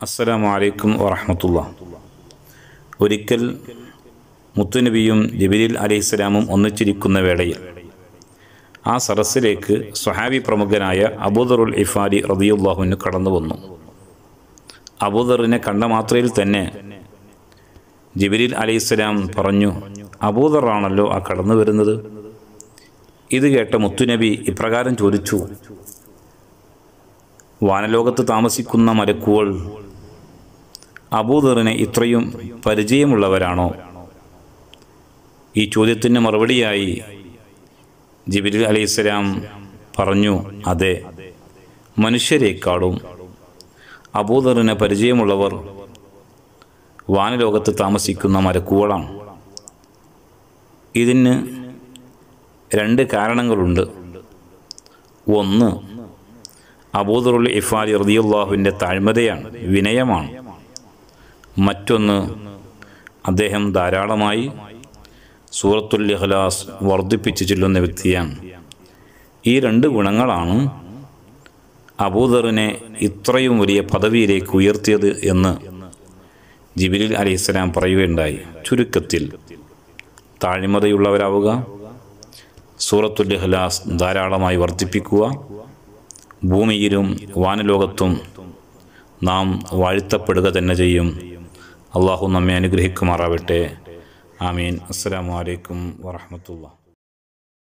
അസ്സലാമു അലൈക്കും വറഹമത്തുള്ള ഒരിക്കൽ മുത്തുനബിയും ജബിരിൽ അലൈഹിസ്സലാമും ഒന്നിച്ചിരിക്കുന്ന വേളയിൽ ആ സരസിലേക്ക് സ്വഹാബി പ്രമുഖനായ അബൂദറുൽ ഇഫാരി റതിയുല്ലാഹുവിന് കടന്നു വന്നു അബൂദറിനെ കണ്ട മാത്രയിൽ തന്നെ ജിബിരിൽ അലൈഹിസ്സലാം പറഞ്ഞു അബൂദറാണല്ലോ ആ കടന്നു വരുന്നത് ഇത് കേട്ട മുത്തുനബി ഇപ്രകാരം ചോദിച്ചു വാനലോകത്ത് താമസിക്കുന്ന മലക്കുകൾ അബൂദറിനെ ഇത്രയും പരിചയമുള്ളവരാണോ ഈ ചോദ്യത്തിന് മറുപടിയായി ജിബിരിൽ അലൈഹിസ്സലാം പറഞ്ഞു അതെ മനുഷ്യരെക്കാളും അബൂദറിനെ പരിചയമുള്ളവർ വാനലോകത്ത് താമസിക്കുന്ന മരക്കുകളാണ് ഇതിന് രണ്ട് കാരണങ്ങളുണ്ട് ഒന്ന് അബൂദറുൽ ഇഫാലി റതിയുള്ളാഹുവിൻ്റെ താഴ്മതയാണ് വിനയമാണ് മറ്റൊന്ന് അദ്ദേഹം ധാരാളമായി സൂറത്തുൽ ഇഖ്ലാസ് വർദ്ധിപ്പിച്ചു ചൊല്ലുന്ന വ്യക്തിയാണ് ഈ രണ്ട് ഗുണങ്ങളാണ് അബൂദറിനെ ഇത്രയും വലിയ പദവിയിലേക്ക് ഉയർത്തിയത് എന്ന് ജിബിലിൽ അലൈഹിസ്സലാം പറയുകയുണ്ടായി ചുരുക്കത്തിൽ താഴ്മതയുള്ളവരാവുക സൂറത്തുൽ ഇഖ്ലാസ് ധാരാളമായി വർദ്ധിപ്പിക്കുക ഭൂമിയിലും വാനലോകത്തും നാം വാഴ്ത്തപ്പെടുക തന്നെ ചെയ്യും അള്ളാഹു നമ്മെ അനുഗ്രഹിക്കുമാറാവട്ടെ ആമീൻ അസ്സലാമു അലൈക്കും വറഹമത്തുള്ള